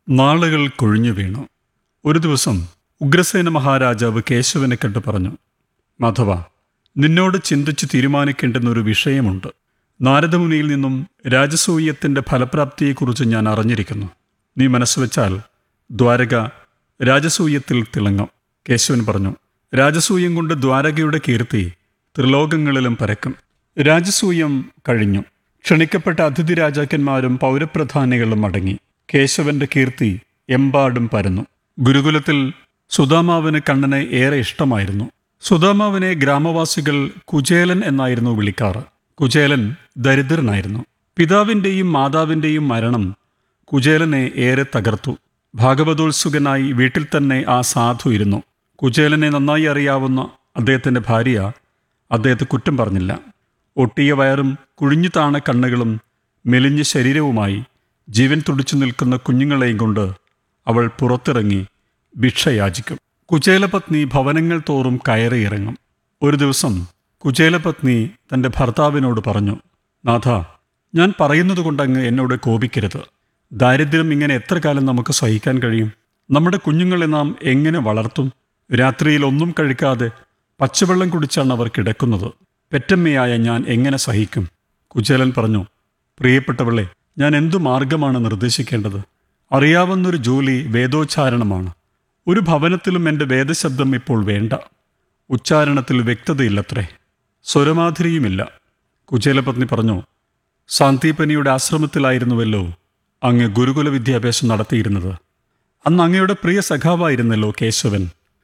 നാളുകൾ കൊഴിഞ്ഞു വീണു ഒരു ദിവസം ഉഗ്രസേന മഹാരാജാവ് കേശവനെ കണ്ടു പറഞ്ഞു മാധവ നിന്നോട് ചിന്തിച്ച് തീരുമാനിക്കേണ്ടുന്ന ഒരു വിഷയമുണ്ട് നാരദമുനിയിൽ നിന്നും രാജസൂയത്തിൻ്റെ ഫലപ്രാപ്തിയെക്കുറിച്ച് ഞാൻ അറിഞ്ഞിരിക്കുന്നു നീ മനസ്സുവെച്ചാൽ ദ്വാരക രാജസൂയത്തിൽ തിളങ്ങും കേശവൻ പറഞ്ഞു രാജസൂയം കൊണ്ട് ദ്വാരകയുടെ കീർത്തി ത്രിലോകങ്ങളിലും പരക്കും രാജസൂയം കഴിഞ്ഞു ക്ഷണിക്കപ്പെട്ട അതിഥി രാജാക്കന്മാരും പൗരപ്രധാനികളും അടങ്ങി കേശവന്റെ കീർത്തി എമ്പാടും പരന്നു ഗുരുകുലത്തിൽ സുദാമാവിന് കണ്ണനെ ഏറെ ഇഷ്ടമായിരുന്നു സുദാമാവിനെ ഗ്രാമവാസികൾ കുചേലൻ എന്നായിരുന്നു വിളിക്കാറ് കുചേലൻ ദരിദ്രനായിരുന്നു പിതാവിൻ്റെയും മാതാവിൻ്റെയും മരണം കുചേലനെ ഏറെ തകർത്തു ഭാഗവതോത്സുകനായി വീട്ടിൽ തന്നെ ആ സാധു ഇരുന്നു കുചേലനെ നന്നായി അറിയാവുന്ന അദ്ദേഹത്തിൻ്റെ ഭാര്യ അദ്ദേഹത്തെ കുറ്റം പറഞ്ഞില്ല ഒട്ടിയ വയറും കുഴിഞ്ഞു താണ കണ്ണുകളും മെലിഞ്ഞ ശരീരവുമായി ജീവൻ തുടിച്ചു നിൽക്കുന്ന കുഞ്ഞുങ്ങളെയും കൊണ്ട് അവൾ പുറത്തിറങ്ങി ഭിക്ഷ യാചിക്കും കുചേലപത്നി ഭവനങ്ങൾ തോറും കയറിയിറങ്ങും ഒരു ദിവസം കുചേലപത്നി തൻ്റെ ഭർത്താവിനോട് പറഞ്ഞു നാഥ ഞാൻ പറയുന്നത് കൊണ്ടങ്ങ് എന്നോട് കോപിക്കരുത് ദാരിദ്ര്യം ഇങ്ങനെ എത്ര കാലം നമുക്ക് സഹിക്കാൻ കഴിയും നമ്മുടെ കുഞ്ഞുങ്ങളെ നാം എങ്ങനെ വളർത്തും രാത്രിയിൽ ഒന്നും കഴിക്കാതെ പച്ചവെള്ളം കുടിച്ചാണ് അവർ കിടക്കുന്നത് പെറ്റമ്മയായ ഞാൻ എങ്ങനെ സഹിക്കും കുചേലൻ പറഞ്ഞു പ്രിയപ്പെട്ടവളെ ഞാൻ എന്തു മാർഗമാണ് നിർദ്ദേശിക്കേണ്ടത് അറിയാവുന്നൊരു ജോലി വേദോച്ചാരണമാണ് ഒരു ഭവനത്തിലും എൻ്റെ വേദശബ്ദം ഇപ്പോൾ വേണ്ട ഉച്ചാരണത്തിൽ വ്യക്തതയില്ലത്രേ സ്വരമാധുരിയുമില്ല കുചേലപത്നി പറഞ്ഞു സാന്ദീപനിയുടെ ആശ്രമത്തിലായിരുന്നുവല്ലോ അങ്ങ് ഗുരുകുല വിദ്യാഭ്യാസം നടത്തിയിരുന്നത് അന്ന് അങ്ങയുടെ പ്രിയ സഖാവായിരുന്നല്ലോ കേശവൻ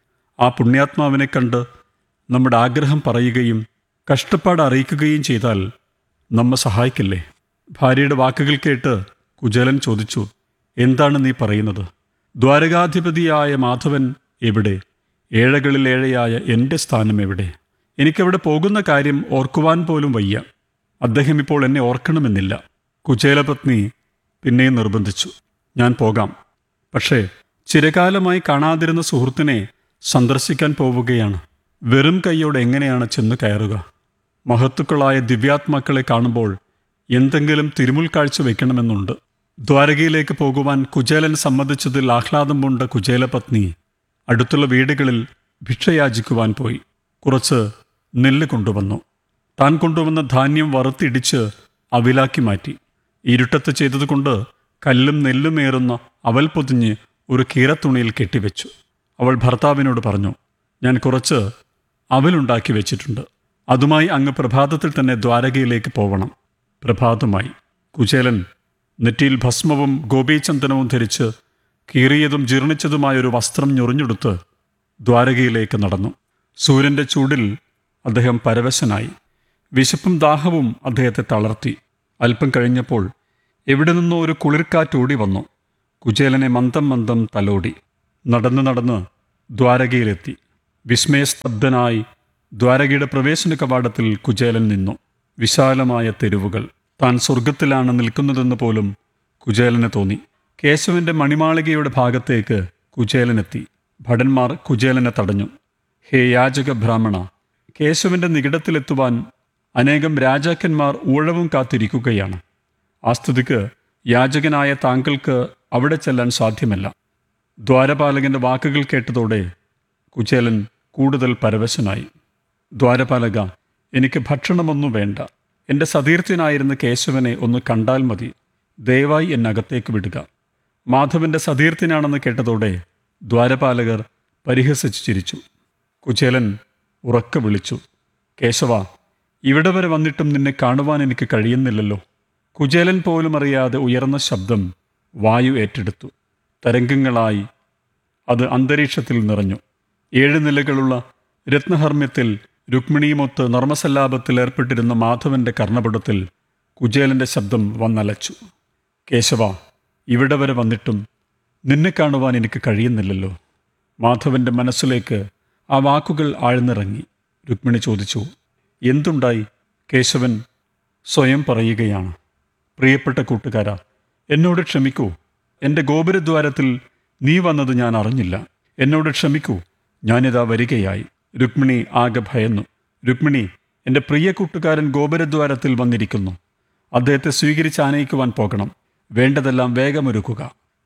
ആ പുണ്യാത്മാവിനെ കണ്ട് നമ്മുടെ ആഗ്രഹം പറയുകയും കഷ്ടപ്പാട് അറിയിക്കുകയും ചെയ്താൽ നമ്മെ സഹായിക്കില്ലേ ഭാര്യയുടെ വാക്കുകൾ കേട്ട് കുചേലൻ ചോദിച്ചു എന്താണ് നീ പറയുന്നത് ദ്വാരകാധിപതിയായ മാധവൻ എവിടെ ഏഴകളിൽ ഏഴയായ എൻ്റെ സ്ഥാനം എവിടെ എനിക്കവിടെ പോകുന്ന കാര്യം ഓർക്കുവാൻ പോലും വയ്യ അദ്ദേഹം ഇപ്പോൾ എന്നെ ഓർക്കണമെന്നില്ല കുചേലപത്നി പിന്നെയും നിർബന്ധിച്ചു ഞാൻ പോകാം പക്ഷേ ചിരകാലമായി കാണാതിരുന്ന സുഹൃത്തിനെ സന്ദർശിക്കാൻ പോവുകയാണ് വെറും കൈയോടെ എങ്ങനെയാണ് ചെന്ന് കയറുക മഹത്തുക്കളായ ദിവ്യാത്മാക്കളെ കാണുമ്പോൾ എന്തെങ്കിലും തിരുമുൽ കാഴ്ച വയ്ക്കണമെന്നുണ്ട് ദ്വാരകയിലേക്ക് പോകുവാൻ കുചേലൻ സമ്മതിച്ചതിൽ ആഹ്ലാദം കൊണ്ട കുചേലപത്നി അടുത്തുള്ള വീടുകളിൽ ഭിക്ഷയാചിക്കുവാൻ പോയി കുറച്ച് നെല്ല് കൊണ്ടുവന്നു താൻ കൊണ്ടുവന്ന ധാന്യം വറുത്തിടിച്ച് അവിലാക്കി മാറ്റി ഇരുട്ടത്ത് ചെയ്തതുകൊണ്ട് കല്ലും നെല്ലുമേറുന്ന അവൽ പൊതിഞ്ഞ് ഒരു കീറത്തുണിയിൽ കെട്ടിവെച്ചു അവൾ ഭർത്താവിനോട് പറഞ്ഞു ഞാൻ കുറച്ച് അവലുണ്ടാക്കി വെച്ചിട്ടുണ്ട് അതുമായി അങ്ങ് പ്രഭാതത്തിൽ തന്നെ ദ്വാരകയിലേക്ക് പോവണം പ്രഭാതമായി കുചേലൻ നെറ്റിയിൽ ഭസ്മവും ഗോപീചന്ദനവും ധരിച്ച് കീറിയതും ജീർണിച്ചതുമായ ഒരു വസ്ത്രം ഞൊറിഞ്ഞെടുത്ത് ദ്വാരകയിലേക്ക് നടന്നു സൂര്യൻ്റെ ചൂടിൽ അദ്ദേഹം പരവശനായി വിശപ്പും ദാഹവും അദ്ദേഹത്തെ തളർത്തി അല്പം കഴിഞ്ഞപ്പോൾ എവിടെ നിന്നോ ഒരു കുളിർക്കാറ്റോടി വന്നു കുചേലനെ മന്ദം മന്ദം തലോടി നടന്ന് നടന്ന് ദ്വാരകയിലെത്തി വിസ്മയസ്തബ്ധനായി ദ്വാരകയുടെ പ്രവേശന കവാടത്തിൽ കുചേലൻ നിന്നു വിശാലമായ തെരുവുകൾ താൻ സ്വർഗത്തിലാണ് നിൽക്കുന്നതെന്ന് പോലും കുചേലന് തോന്നി കേശവന്റെ മണിമാളികയുടെ ഭാഗത്തേക്ക് കുചേലനെത്തി ഭടന്മാർ കുചേലനെ തടഞ്ഞു ഹേ യാചക ബ്രാഹ്മണ കേശവന്റെ നികിടത്തിലെത്തുവാൻ അനേകം രാജാക്കന്മാർ ഊഴവും കാത്തിരിക്കുകയാണ് ആ സ്ഥിതിക്ക് യാചകനായ താങ്കൾക്ക് അവിടെ ചെല്ലാൻ സാധ്യമല്ല ദ്വാരപാലകന്റെ വാക്കുകൾ കേട്ടതോടെ കുചേലൻ കൂടുതൽ പരവശനായി ദ്വാരപാലക എനിക്ക് ഭക്ഷണമൊന്നും വേണ്ട എൻ്റെ സതീർത്ഥ്യനായിരുന്ന കേശവനെ ഒന്ന് കണ്ടാൽ മതി ദയവായി എന്നകത്തേക്ക് വിടുക മാധവന്റെ സതീർത്ഥ്യനാണെന്ന് കേട്ടതോടെ ദ്വാരപാലകർ പരിഹസിച്ചു ചിരിച്ചു കുചേലൻ ഉറക്കെ വിളിച്ചു കേശവ ഇവിടെ വരെ വന്നിട്ടും നിന്നെ കാണുവാൻ എനിക്ക് കഴിയുന്നില്ലല്ലോ കുചേലൻ പോലും അറിയാതെ ഉയർന്ന ശബ്ദം വായു ഏറ്റെടുത്തു തരംഗങ്ങളായി അത് അന്തരീക്ഷത്തിൽ നിറഞ്ഞു ഏഴ് നിലകളുള്ള രത്നഹർമ്മ്യത്തിൽ രുക്മിണിയുമൊത്ത് നർമ്മസല്ലാപത്തിൽ ഏർപ്പെട്ടിരുന്ന മാധവന്റെ കർണപടത്തിൽ കുചേലന്റെ ശബ്ദം വന്നലച്ചു കേശവ ഇവിടെ വരെ വന്നിട്ടും നിന്നെ കാണുവാൻ എനിക്ക് കഴിയുന്നില്ലല്ലോ മാധവന്റെ മനസ്സിലേക്ക് ആ വാക്കുകൾ ആഴ്ന്നിറങ്ങി രുക്മിണി ചോദിച്ചു എന്തുണ്ടായി കേശവൻ സ്വയം പറയുകയാണ് പ്രിയപ്പെട്ട കൂട്ടുകാരാ എന്നോട് ക്ഷമിക്കൂ എൻ്റെ ഗോപുരദ്വാരത്തിൽ നീ വന്നത് ഞാൻ അറിഞ്ഞില്ല എന്നോട് ക്ഷമിക്കൂ ഞാനിതാ വരികയായി രുക്മിണി ആകെ ഭയന്നു രുക്മിണി എൻ്റെ പ്രിയ കൂട്ടുകാരൻ ഗോപുരദ്വാരത്തിൽ വന്നിരിക്കുന്നു അദ്ദേഹത്തെ സ്വീകരിച്ച് ആനയിക്കുവാൻ പോകണം വേണ്ടതെല്ലാം വേഗമൊരുക്കുക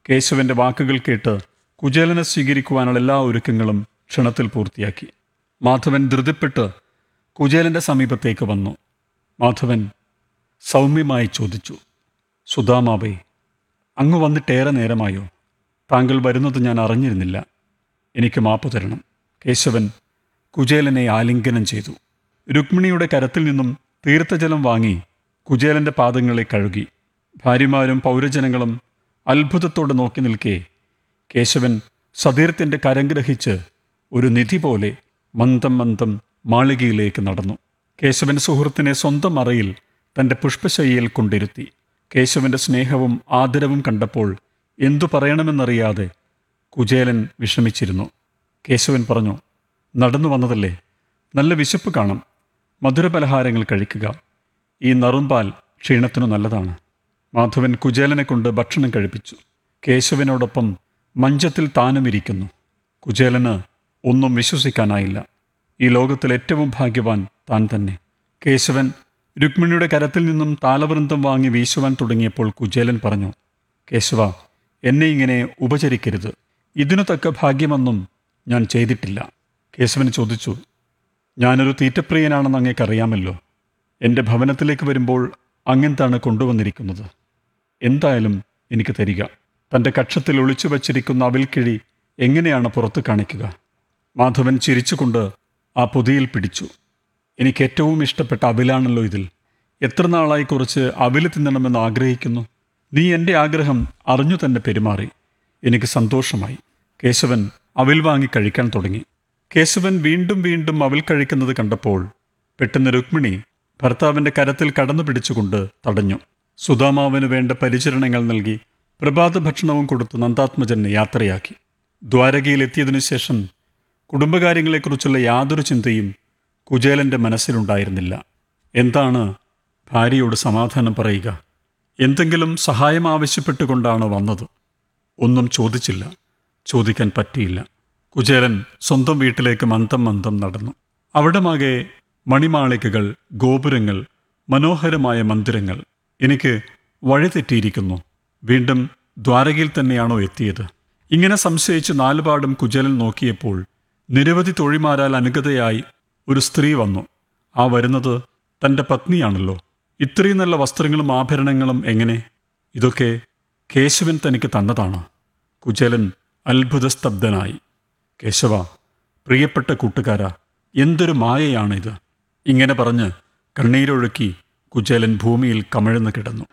കേശവന്റെ വാക്കുകൾ കേട്ട് കുചേലനെ സ്വീകരിക്കുവാനുള്ള എല്ലാ ഒരുക്കങ്ങളും ക്ഷണത്തിൽ പൂർത്തിയാക്കി മാധവൻ ധൃതിപ്പെട്ട് കുചേലന്റെ സമീപത്തേക്ക് വന്നു മാധവൻ സൗമ്യമായി ചോദിച്ചു സുധാമാബേ അങ്ങ് വന്നിട്ടേറെ നേരമായോ താങ്കൾ വരുന്നത് ഞാൻ അറിഞ്ഞിരുന്നില്ല എനിക്ക് മാപ്പ് തരണം കേശവൻ കുചേലനെ ആലിംഗനം ചെയ്തു രുക്മിണിയുടെ കരത്തിൽ നിന്നും തീർത്ഥജലം വാങ്ങി കുചേലന്റെ പാദങ്ങളെ കഴുകി ഭാര്യമാരും പൗരജനങ്ങളും അത്ഭുതത്തോടെ നോക്കി നിൽക്കെ കേശവൻ സതീർത്ഥന്റെ കരം ഗ്രഹിച്ച് ഒരു നിധി പോലെ മന്ദം മന്ദം മാളികയിലേക്ക് നടന്നു കേശവൻ സുഹൃത്തിനെ സ്വന്തം അറയിൽ തന്റെ പുഷ്പശയ്യയിൽ കൊണ്ടിരുത്തി കേശവന്റെ സ്നേഹവും ആദരവും കണ്ടപ്പോൾ എന്തു പറയണമെന്നറിയാതെ കുചേലൻ വിഷമിച്ചിരുന്നു കേശവൻ പറഞ്ഞു നടന്നു വന്നതല്ലേ നല്ല വിശപ്പ് കാണും മധുരപലഹാരങ്ങൾ കഴിക്കുക ഈ നറുമ്പാൽ ക്ഷീണത്തിനു നല്ലതാണ് മാധവൻ കുചേലനെ കൊണ്ട് ഭക്ഷണം കഴിപ്പിച്ചു കേശവനോടൊപ്പം മഞ്ചത്തിൽ താനും ഇരിക്കുന്നു കുചേലന് ഒന്നും വിശ്വസിക്കാനായില്ല ഈ ലോകത്തിൽ ഏറ്റവും ഭാഗ്യവാൻ താൻ തന്നെ കേശവൻ രുക്മിണിയുടെ കരത്തിൽ നിന്നും താലവൃന്ദം വാങ്ങി വീശുവാൻ തുടങ്ങിയപ്പോൾ കുചേലൻ പറഞ്ഞു കേശവ എന്നെ ഇങ്ങനെ ഉപചരിക്കരുത് ഇതിനു തക്ക ഭാഗ്യമൊന്നും ഞാൻ ചെയ്തിട്ടില്ല കേശവൻ ചോദിച്ചു ഞാനൊരു തീറ്റപ്രിയനാണെന്ന് അങ്ങേക്കറിയാമല്ലോ എൻ്റെ ഭവനത്തിലേക്ക് വരുമ്പോൾ അങ്ങെന്താണ് കൊണ്ടുവന്നിരിക്കുന്നത് എന്തായാലും എനിക്ക് തരിക തൻ്റെ കക്ഷത്തിൽ ഒളിച്ചു വച്ചിരിക്കുന്ന അവിൽക്കിഴി എങ്ങനെയാണ് പുറത്തു കാണിക്കുക മാധവൻ ചിരിച്ചുകൊണ്ട് ആ പൊതിയിൽ പിടിച്ചു എനിക്ക് ഏറ്റവും ഇഷ്ടപ്പെട്ട അവിലാണല്ലോ ഇതിൽ എത്ര നാളായി കുറച്ച് അവില് തിന്നണമെന്ന് ആഗ്രഹിക്കുന്നു നീ എൻ്റെ ആഗ്രഹം അറിഞ്ഞു തന്നെ പെരുമാറി എനിക്ക് സന്തോഷമായി കേശവൻ അവിൽ വാങ്ങി കഴിക്കാൻ തുടങ്ങി കേശവൻ വീണ്ടും വീണ്ടും അവിൽ കഴിക്കുന്നത് കണ്ടപ്പോൾ പെട്ടെന്ന് രുക്മിണി ഭർത്താവിൻ്റെ കരത്തിൽ കടന്നു പിടിച്ചുകൊണ്ട് തടഞ്ഞു സുധാമാവിന് വേണ്ട പരിചരണങ്ങൾ നൽകി പ്രഭാത ഭക്ഷണവും കൊടുത്ത് നന്ദാത്മജനെ യാത്രയാക്കി ദ്വാരകയിലെത്തിയതിനു ശേഷം കുടുംബകാര്യങ്ങളെക്കുറിച്ചുള്ള യാതൊരു ചിന്തയും കുചേലന്റെ മനസ്സിലുണ്ടായിരുന്നില്ല എന്താണ് ഭാര്യയോട് സമാധാനം പറയുക എന്തെങ്കിലും സഹായം ആവശ്യപ്പെട്ടുകൊണ്ടാണ് വന്നത് ഒന്നും ചോദിച്ചില്ല ചോദിക്കാൻ പറ്റിയില്ല കുചേലൻ സ്വന്തം വീട്ടിലേക്ക് മന്ദം മന്ദം നടന്നു അവിടമാകെ മണിമാളികകൾ ഗോപുരങ്ങൾ മനോഹരമായ മന്ദിരങ്ങൾ എനിക്ക് വഴിതെറ്റിയിരിക്കുന്നു വീണ്ടും ദ്വാരകയിൽ തന്നെയാണോ എത്തിയത് ഇങ്ങനെ സംശയിച്ച് നാലുപാടും കുചേലൻ നോക്കിയപ്പോൾ നിരവധി തൊഴിമാരാൽ അനുഗതയായി ഒരു സ്ത്രീ വന്നു ആ വരുന്നത് തൻ്റെ പത്നിയാണല്ലോ ഇത്രയും നല്ല വസ്ത്രങ്ങളും ആഭരണങ്ങളും എങ്ങനെ ഇതൊക്കെ കേശവൻ തനിക്ക് തന്നതാണ് കുചേലൻ അത്ഭുതസ്തബ്ധനായി കേശവ പ്രിയപ്പെട്ട കൂട്ടുകാരാ എന്തൊരു മായയാണിത് ഇങ്ങനെ പറഞ്ഞ് കണ്ണീരൊഴുക്കി കുചേലൻ ഭൂമിയിൽ കമിഴ്ന്നു കിടന്നു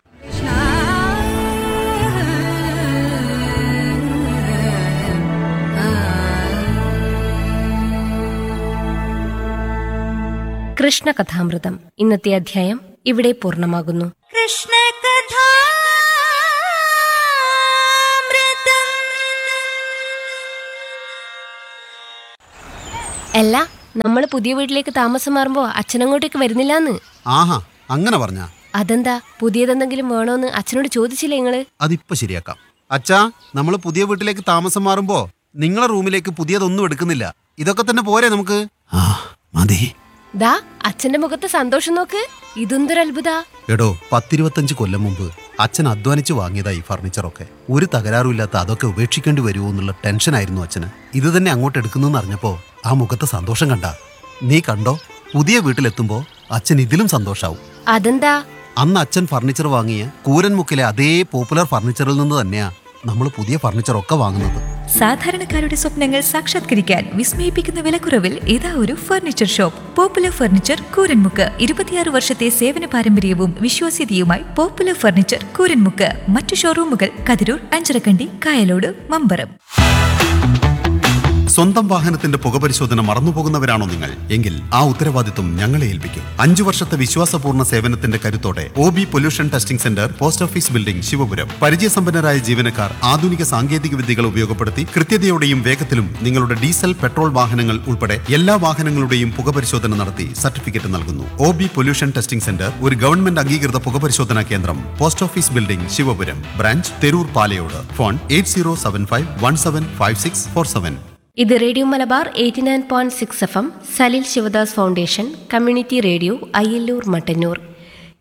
കൃഷ്ണകഥാമൃതം ഇന്നത്തെ അധ്യായം ഇവിടെ പൂർണ്ണമാകുന്നു കൃഷ്ണ കഥാമൃതം അല്ല നമ്മൾ പുതിയ വീട്ടിലേക്ക് താമസം മാറുമ്പോ അച്ഛനങ്ങോട്ടേക്ക് വരുന്നില്ലാന്ന് ആഹാ അങ്ങനെ പറഞ്ഞ അതെന്താ പുതിയതെന്തെങ്കിലും വേണോന്ന് അച്ഛനോട് ചോദിച്ചില്ലേ നിങ്ങള് അതിപ്പോ ശരിയാക്കാം അച്ഛാ നമ്മൾ പുതിയ വീട്ടിലേക്ക് താമസം മാറുമ്പോ നിങ്ങളെ റൂമിലേക്ക് പുതിയതൊന്നും എടുക്കുന്നില്ല ഇതൊക്കെ തന്നെ പോരെ നമുക്ക് ആ മതി ദാ അച്ഛന്റെ മുഖത്ത് സന്തോഷം നോക്ക് ഇതെന്തൊരു അത്ഭുത എടോ പത്തിരുപത്തഞ്ച് കൊല്ലം മുമ്പ് അച്ഛൻ അധ്വാനിച്ച് വാങ്ങിയതാ ഈ ഫർണിച്ചറൊക്കെ ഒരു തകരാറുമില്ലാത്ത അതൊക്കെ ഉപേക്ഷിക്കേണ്ടി വരുമോ എന്നുള്ള ടെൻഷനായിരുന്നു അച്ഛന് ഇത് തന്നെ അങ്ങോട്ട് എടുക്കുന്നെന്ന് അറിഞ്ഞപ്പോ ആ മുഖത്തെ സന്തോഷം കണ്ട നീ കണ്ടോ പുതിയ വീട്ടിലെത്തുമ്പോ അച്ഛൻ ഇതിലും സന്തോഷാവും അതെന്താ അന്ന് അച്ഛൻ ഫർണിച്ചർ വാങ്ങിയ കൂരൻമുക്കിലെ അതേ പോപ്പുലർ ഫർണിച്ചറിൽ നിന്ന് തന്നെയാ നമ്മൾ പുതിയ ഫർണിച്ചറൊക്കെ വാങ്ങുന്നത് സാധാരണക്കാരുടെ സ്വപ്നങ്ങൾ സാക്ഷാത്കരിക്കാൻ വിസ്മയിപ്പിക്കുന്ന വിലക്കുറവിൽ ഇതാ ഒരു furniture shop popular furniture Kooranmukku ഇരുപത്തിയാറ് വർഷത്തെ സേവന പാരമ്പര്യവും വിശ്വാസ്യതയുമായി പോപ്പുലർ ഫർണിച്ചർ കൂരൻമുക്ക് മറ്റു ഷോറൂമുകൾ കതിരൂർ അഞ്ചരക്കണ്ടി കായലോട് മമ്പറം സ്വന്തം വാഹനത്തിന്റെ പുകപരിശോധന മറന്നുപോകുന്നവരാണോ നിങ്ങൾ എങ്കിൽ ആ ഉത്തരവാദിത്വം ഞങ്ങളെ ഏൽപ്പിക്കും അഞ്ചു വർഷത്തെ വിശ്വാസപൂർണ്ണ സേവനത്തിന്റെ കരുത്തോടെ O B pollution testing centre post office building Sivapuram പരിചയസമ്പന്നരായ ജീവനക്കാർ ആധുനിക സാങ്കേതിക വിദ്യകൾ ഉപയോഗപ്പെടുത്തി കൃത്യതയോടെയും വേഗത്തിലും നിങ്ങളുടെ ഡീസൽ പെട്രോൾ വാഹനങ്ങൾ ഉൾപ്പെടെ എല്ലാ വാഹനങ്ങളുടെയും പുകപരിശോധന നടത്തി സർട്ടിഫിക്കറ്റ് നൽകുന്നു O B pollution testing centre ഒരു ഗവൺമെന്റ് അംഗീകൃത പുകപരിശോധനാ കേന്ദ്രം post office building Sivapuram branch Theroor Palayode phone eight zero seven five one seven five six four seven ഇത് radio Malabar eighty nine point six F M Salil Sivadas foundation community radio Ayyallur Mattannur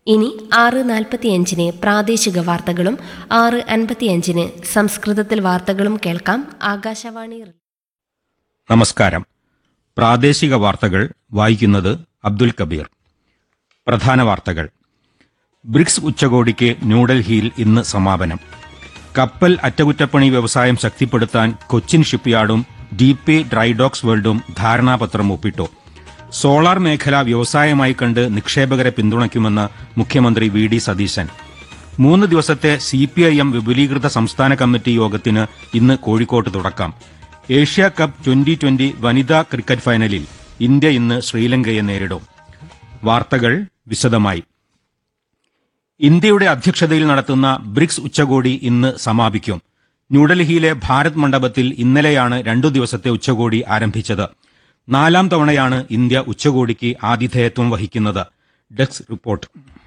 ഇനി ആറ് നാൽപ്പത്തിയഞ്ചിന് പ്രാദേശിക വാർത്തകളും ആറ് അൻപത്തിയഞ്ചിന് സംസ്കൃതത്തിൽ വാർത്തകളും കേൾക്കാം ആകാശവാണി നമസ്കാരം പ്രാദേശിക വാർത്തകൾ വായിക്കുന്നത് അബ്ദുൽ കബീർ പ്രധാന വാർത്തകൾ ബ്രിക്സ് ഉച്ചകോടിക്ക് ന്യൂഡൽഹിയിൽ ഇന്ന് സമാപനം കപ്പൽ അറ്റകുറ്റപ്പണി വ്യവസായം ശക്തിപ്പെടുത്താൻ കൊച്ചിൻ ഷിപ്പ്യാർഡും ഡീപ് ഡ്രൈഡോക്സ് വേൾഡും ധാരണാപത്രം ഒപ്പിട്ടു സോളാർ മേഖല വ്യവസായമായി കണ്ട് നിക്ഷേപകരെ പിന്തുണയ്ക്കുമെന്ന് മുഖ്യമന്ത്രി വി ഡി സതീശൻ മൂന്ന് ദിവസത്തെ സി പി ഐ എം വിപുലീകൃത സംസ്ഥാന കമ്മിറ്റി യോഗത്തിന് ഇന്ന് കോഴിക്കോട്ട് തുടക്കം ഏഷ്യ കപ്പ് ട്വന്റി ട്വന്റി വനിതാ ക്രിക്കറ്റ് ഫൈനലിൽ ഇന്ത്യ ഇന്ന് ശ്രീലങ്കയെ നേരിടും വാർത്തകൾ വിശദമായി ഇന്ത്യയുടെ അധ്യക്ഷതയിൽ നടത്തുന്ന ബ്രിക്സ് ഉച്ചകോടി ഇന്ന് സമാപിക്കും ന്യൂഡൽഹിയിലെ ഭാരത് മണ്ഡപത്തിൽ ഇന്നലെയാണ് രണ്ടു ദിവസത്തെ ഉച്ചകോടി ആരംഭിച്ചത് നാലാം തവണയാണ് ഇന്ത്യ ഉച്ചകോടിക്ക് ആതിഥേയത്വം വഹിക്കുന്നത് ഡെസ്ക് റിപ്പോർട്ട്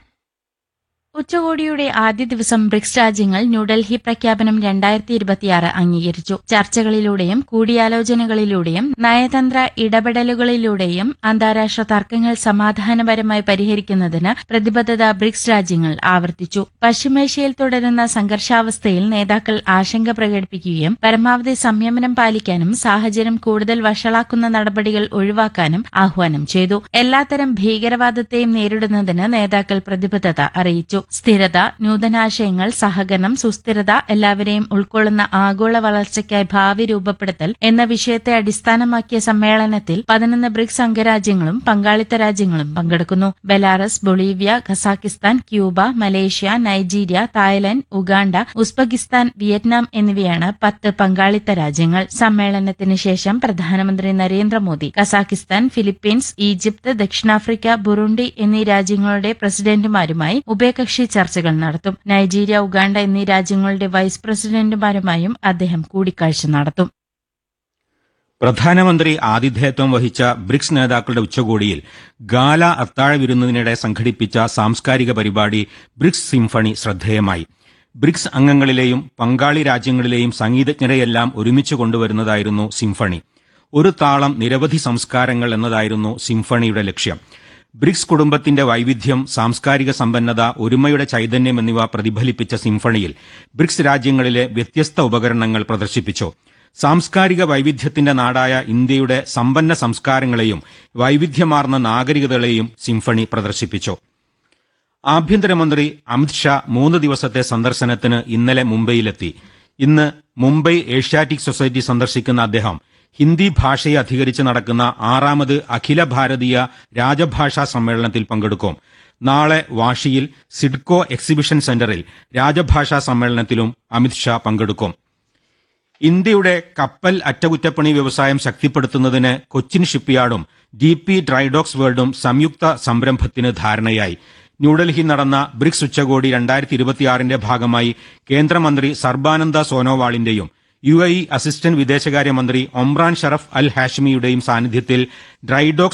ഉച്ചകോടിയുടെ ആദ്യ ദിവസം ബ്രിക്സ് രാജ്യങ്ങൾ ന്യൂഡൽഹി പ്രഖ്യാപനം രണ്ടായിരത്തി ഇരുപത്തിയാറ് അംഗീകരിച്ചു ചർച്ചകളിലൂടെയും കൂടിയാലോചനകളിലൂടെയും നയതന്ത്ര ഇടപെടലുകളിലൂടെയും അന്താരാഷ്ട്ര തർക്കങ്ങൾ സമാധാനപരമായി പരിഹരിക്കുന്നതിന് പ്രതിബദ്ധത ബ്രിക്സ് രാജ്യങ്ങൾ ആവർത്തിച്ചു പശ്ചിമേഷ്യയിൽ തുടരുന്ന സംഘർഷാവസ്ഥയിൽ നേതാക്കൾ ആശങ്ക പ്രകടിപ്പിക്കുകയും പരമാവധി സംയമനം പാലിക്കാനും സാഹചര്യം കൂടുതൽ വഷളാക്കുന്ന നടപടികൾ ഒഴിവാക്കാനും ആഹ്വാനം ചെയ്തു എല്ലാത്തരം ഭീകരവാദത്തെയും നേരിടുന്നതിന് നേതാക്കൾ പ്രതിബദ്ധത അറിയിച്ചു സ്ഥിരത നൂതനാശയങ്ങൾ സഹകരണം സുസ്ഥിരത എല്ലാവരെയും ഉൾക്കൊള്ളുന്ന ആഗോള വളർച്ചയ്ക്കായി ഭാവി രൂപപ്പെടുത്തൽ എന്ന വിഷയത്തെ അടിസ്ഥാനമാക്കിയ സമ്മേളനത്തിൽ പതിനൊന്ന് ബ്രിക്സ് അംഗരാജ്യങ്ങളും പങ്കാളിത്ത രാജ്യങ്ങളും പങ്കെടുക്കുന്നു Belarus Bolivia Kazakhstan Cuba Malaysia Nigeria Thailand Uganda Uzbekistan Vietnam എന്നിവയാണ് പത്ത് പങ്കാളിത്ത രാജ്യങ്ങൾ സമ്മേളനത്തിന് ശേഷം പ്രധാനമന്ത്രി നരേന്ദ്രമോദി കസാക്കിസ്ഥാൻ ഫിലിപ്പീൻസ് ഈജിപ്ത് ദക്ഷിണാഫ്രിക്ക ബുറുണ്ടി എന്നീ രാജ്യങ്ങളുടെ പ്രസിഡന്റുമാരുമായി ഉഭയകക്ഷി ചർച്ചകൾ നടത്തും നൈജീരിയ ഉഗാണ്ട എന്നീ രാജ്യങ്ങളുടെ വൈസ് പ്രസിഡന്റുമാരുമായും അദ്ദേഹം കൂടിക്കാഴ്ച നടത്തും പ്രധാനമന്ത്രി ആതിഥേയത്വം വഹിച്ച ബ്രിക്സ് നേതാക്കളുടെ ഉച്ചകോടിയിൽ ഗാല അത്താഴ വിരുന്നതിനിടെ സംഘടിപ്പിച്ച സാംസ്കാരിക പരിപാടി ബ്രിക്സ് സിംഫണി ശ്രദ്ധേയമായി ബ്രിക്സ് അംഗങ്ങളിലെയും പങ്കാളി രാജ്യങ്ങളിലെയും സംഗീതജ്ഞരെയെല്ലാം ഒരുമിച്ച് കൊണ്ടുവരുന്നതായിരുന്നു സിംഫണി ഒരു താളം നിരവധി സംസ്കാരങ്ങൾ എന്നതായിരുന്നു സിംഫണിയുടെ ലക്ഷ്യം ബ്രിക്സ് കുടുംബത്തിന്റെ വൈവിധ്യം സാംസ്കാരിക സമ്പന്നത ഒരുമയുടെ ചൈതന്യം എന്നിവ പ്രതിഫലിപ്പിച്ച സിംഫണിയിൽ ബ്രിക്സ് രാജ്യങ്ങളിലെ വ്യത്യസ്ത ഉപകരണങ്ങൾ പ്രദർശിപ്പിച്ചു സാംസ്കാരിക വൈവിധ്യത്തിന്റെ നാടായ ഇന്ത്യയുടെ സമ്പന്ന സംസ്കാരങ്ങളെയും വൈവിധ്യമാർന്ന നാഗരികതകളെയും സിംഫണി പ്രദർശിപ്പിച്ചു ആഭ്യന്തരമന്ത്രി അമിത്ഷാ മൂന്ന് ദിവസത്തെ സന്ദർശനത്തിന് ഇന്നലെ മുംബൈയിലെത്തി ഇന്ന് മുംബൈ ഏഷ്യാറ്റിക് സൊസൈറ്റി സന്ദർശിക്കുന്ന അദ്ദേഹം ഹിന്ദി ഭാഷയെ അധികരിച്ച് നടക്കുന്ന ആറാമത് അഖില ഭാരതീയ രാജഭാഷാ സമ്മേളനത്തിൽ പങ്കെടുക്കും നാളെ വാഷിയിൽ സിഡ്കോ എക്സിബിഷൻ സെന്ററിൽ രാജഭാഷാ സമ്മേളനത്തിലും അമിത്ഷാ പങ്കെടുക്കും ഇന്ത്യയുടെ കപ്പൽ അറ്റകുറ്റപ്പണി വ്യവസായം ശക്തിപ്പെടുത്തുന്നതിന് കൊച്ചിൻ ഷിപ്പ്യാർഡും ഡി പി ഡ്രൈഡോക്സ് വേൾഡും സംയുക്ത സംരംഭത്തിന് ധാരണയായി ന്യൂഡൽഹി നടന്ന ബ്രിക്സ് ഉച്ചകോടി രണ്ടായിരത്തി ഇരുപത്തിയാറിന്റെ ഭാഗമായി കേന്ദ്രമന്ത്രി സർബാനന്ദ സോനോവാളിന്റെയും യു എ ഇ അസിസ്റ്റന്റ് വിദേശകാര്യമന്ത്രി ഒമ്രാൻ ഷറഫ് അൽ ഹാഷ്മിയുടെയും സാന്നിധ്യത്തിൽ ഡ്രൈഡോക്സ്